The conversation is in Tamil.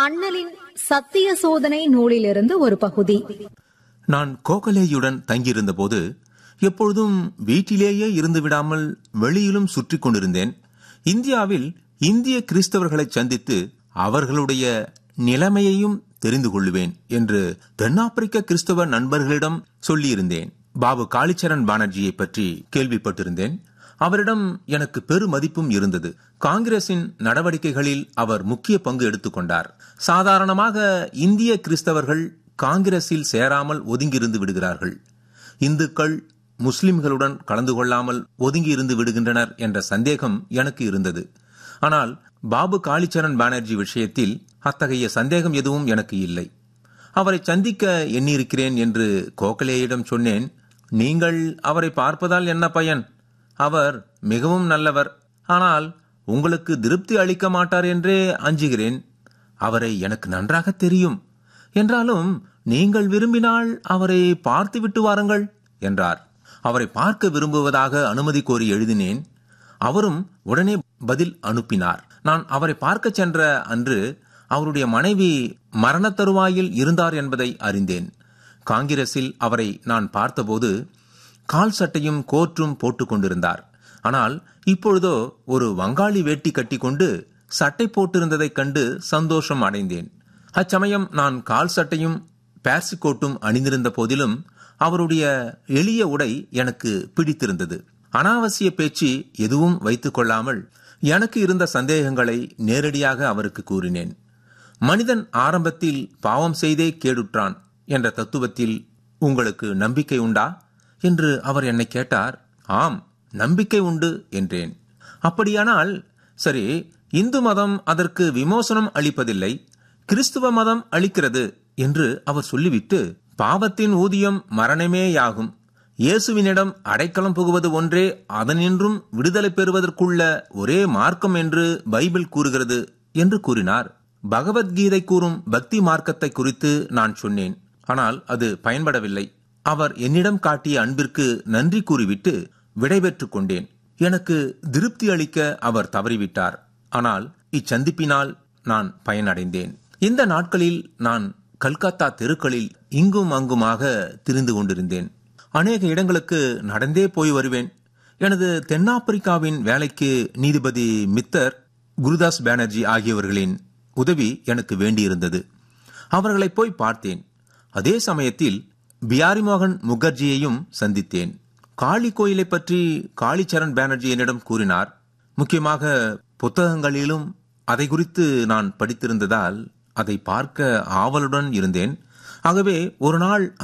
அண்ணலின் சத்திய சோதனை நூலிலிருந்து ஒரு பகுதி நான் கோகலேயுடன் தங்கியிருந்தபோது எப்பொழுதும் வீட்டிலேயே இருந்து விடாமல் வெளியிலும் சுற்றி கொண்டிருந்தேன் இந்தியாவில் இந்திய கிறிஸ்தவர்களை சந்தித்து அவர்களுடைய நிலைமையையும் தெரிந்து கொள்ளுவேன் என்று தென்னாப்பிரிக்க கிறிஸ்தவ நண்பர்களிடம் சொல்லியிருந்தேன் பாபு காளிச்சரண் பானர்ஜியை பற்றி கேள்விப்பட்டிருந்தேன் அவரிடம் எனக்கு பெருமதிப்பும் இருந்தது காங்கிரசின் நடவடிக்கைகளில் அவர் முக்கிய பங்கு எடுத்துக்கொண்டார் சாதாரணமாக இந்திய கிறிஸ்தவர்கள் காங்கிரஸில் சேராமல் ஒதுங்கியிருந்து விடுகிறார்கள் இந்துக்கள் முஸ்லிம்களுடன் கலந்து கொள்ளாமல் ஒதுங்கியிருந்து விடுகின்றனர் என்ற சந்தேகம் எனக்கு இருந்தது ஆனால் பாபு காளிச்சரண் பானர்ஜி விஷயத்தில் அத்தகைய சந்தேகம் எதுவும் எனக்கு இல்லை அவரை சந்திக்க எண்ணியிருக்கிறேன் என்று கோகலேயிடம் சொன்னேன் நீங்கள் அவரை பார்ப்பதால் என்ன பயன் அவர் மிகவும் நல்லவர் ஆனால் உங்களுக்கு திருப்தி அளிக்க மாட்டார் என்றே அஞ்சுகிறேன் அவரை எனக்கு நன்றாக தெரியும் என்றாலும் நீங்கள் விரும்பினால் அவரை பார்த்துவிட்டு வாருங்கள் என்றார் அவரை பார்க்க விரும்புவதாக அனுமதி கோரி எழுதினேன் அவரும் உடனே பதில் அனுப்பினார் நான் அவரை பார்க்க சென்ற அன்று அவருடைய மனைவி மரண தருவாயில் இருந்தார் என்பதை அறிந்தேன் காங்கிரஸில் அவரை நான் பார்த்தபோது கால் சட்டையும் கோற்றும் போட்டுக் கொண்டிருந்தார் ஆனால் இப்பொழுதோ ஒரு வங்காளி வேட்டி கட்டிக்கொண்டு சட்டை போட்டிருந்ததைக் கண்டு சந்தோஷம் அடைந்தேன் அச்சமயம் நான் கால் சட்டையும் பேர்சிகோட்டும் அணிந்திருந்த போதிலும் அவருடைய எளிய உடை எனக்கு பிடித்திருந்தது அனாவசிய பேச்சு எதுவும் வைத்துக் கொள்ளாமல் எனக்கு இருந்த சந்தேகங்களை நேரடியாக அவருக்கு கூறினேன் மனிதன் ஆரம்பத்தில் பாவம் செய்தே கேடுற்றான் என்ற தத்துவத்தில் உங்களுக்கு நம்பிக்கை உண்டா என்று அவர் என்னை கேட்டார் ஆம் நம்பிக்கை உண்டு என்றேன் அப்படியானால் சரி இந்து மதம் அதற்கு விமோசனம் அளிப்பதில்லை கிறிஸ்துவ மதம் அளிக்கிறது என்று அவர் சொல்லிவிட்டு பாவத்தின் ஊதியம் மரணமேயாகும் இயேசுவினிடம் அடைக்கலம் புகுவது ஒன்றே அதனின்றும் விடுதலை பெறுவதற்குள்ள ஒரே மார்க்கம் என்று பைபிள் கூறுகிறது என்று கூறினார் பகவத்கீதை கூறும் பக்தி மார்க்கத்தை குறித்து நான் சொன்னேன் ஆனால் அது பயன்படவில்லை அவர் என்னிடம் காட்டிய அன்பிற்கு நன்றி கூறிவிட்டு விடைபெற்றுக் கொண்டேன் எனக்கு திருப்தி அளிக்க அவர் தவறிவிட்டார் ஆனால் இச்சந்திப்பினால் நான் பயனடைந்தேன் இந்த நாட்களில் நான் கல்கத்தா தெருக்களில் இங்கும் அங்குமாக திரிந்து கொண்டிருந்தேன் அநேக இடங்களுக்கு நடந்தே போய் வருவேன் எனது தென்னாப்பிரிக்காவின் வேலைக்கு நீதிபதி மித்தர் குருதாஸ் பானர்ஜி ஆகியவர்களின் உதவி எனக்கு வேண்டியிருந்தது அவர்களை போய் பார்த்தேன் அதே சமயத்தில் பியாரிமோகன் முகர்ஜியையும் சந்தித்தேன் காளி கோயிலை பற்றி காளிச்சரண் பானர்ஜி என்னிடம் கூறினார் முக்கியமாக புத்தகங்களிலும் அதை குறித்து நான் படித்திருந்ததால் அதை பார்க்க ஆவலுடன் இருந்தேன் ஆகவே ஒரு நாள்